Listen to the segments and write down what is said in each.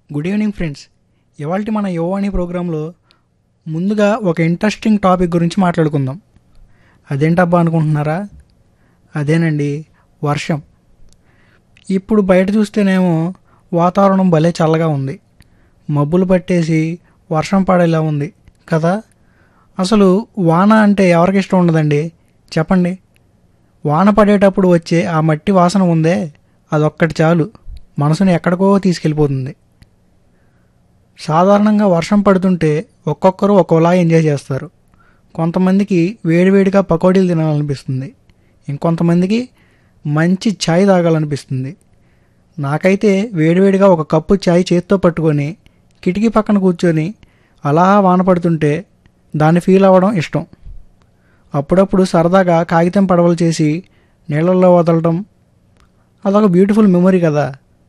Good evening friends ఇవాళ మన యువవాణి ప్రోగ్రాంలో ముందుగా ఒక ఇంట్రెస్టింగ్ టాపిక్ గురించి మాట్లాడుకుందాం అదేంటబ్బా అనుకుంటున్నారా అదేనండి వర్షం ఇప్పుడు బయట చూస్తేనేమో వాతావరణం భలే చల్లగా ఉంది మబ్బులు పట్టేసి వర్షం పడేలా ఉంది కదా అసలు వాన అంటే ఎవరికి ఇష్టం ఉండదండి చెప్పండి వాన పడేటప్పుడు వచ్చే ఆ మట్టి వాసన ఉందే అదొక్కటి చాలు మనసుని ఎక్కడికో తీసుకెళ్ళిపోతుంది సాధారణంగా వర్షం పడుతుంటే ఒక్కొక్కరు ఒక్కోలా ఎంజాయ్ చేస్తారు కొంతమందికి వేడివేడిగా పకోడీలు తినాలనిపిస్తుంది ఇంకొంతమందికి మంచి ఛాయ్ తాగాలనిపిస్తుంది నాకైతే వేడివేడిగా ఒక కప్పు ఛాయ్ చేత్తో పట్టుకొని కిటికీ పక్కన కూర్చొని అలా వాన పడుతుంటే దాన్ని ఫీల్ అవ్వడం ఇష్టం అప్పుడప్పుడు సరదాగా కాగితం పడవలు చేసి నీళ్ళల్లో వదలడం అదొక బ్యూటిఫుల్ మెమొరీ కదా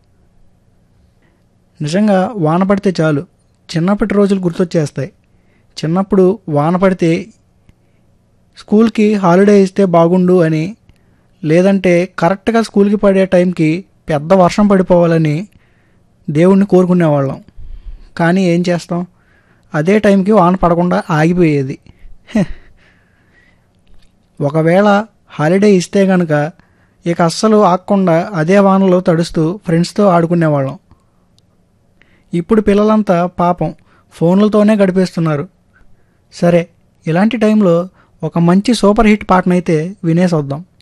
నిజంగా వాన పడితే చాలు చిన్నప్పటి రోజులు గుర్తొచ్చేస్తాయి చిన్నప్పుడు వాన పడితే స్కూల్కి హాలిడే ఇస్తే బాగుండు అని లేదంటే కరెక్ట్గా స్కూల్కి పడే టైంకి పెద్ద వర్షం పడిపోవాలని దేవుణ్ణి కోరుకునేవాళ్ళం కానీ ఏం చేస్తాం అదే టైంకి వాన పడకుండా ఆగిపోయేది హె. ఒకవేళ హాలిడే ఇస్తే కనుక ఇక అస్సలు ఆగకుండా అదే వానలో తడుస్తూ ఫ్రెండ్స్తో ఆడుకునేవాళ్ళం ఇప్పుడు పిల్లలంతా పాపం ఫోన్లతోనే గడిపేస్తున్నారు సరే ఇలాంటి టైంలో ఒక మంచి సూపర్ హిట్ పాటనైతే వినేసొద్దాం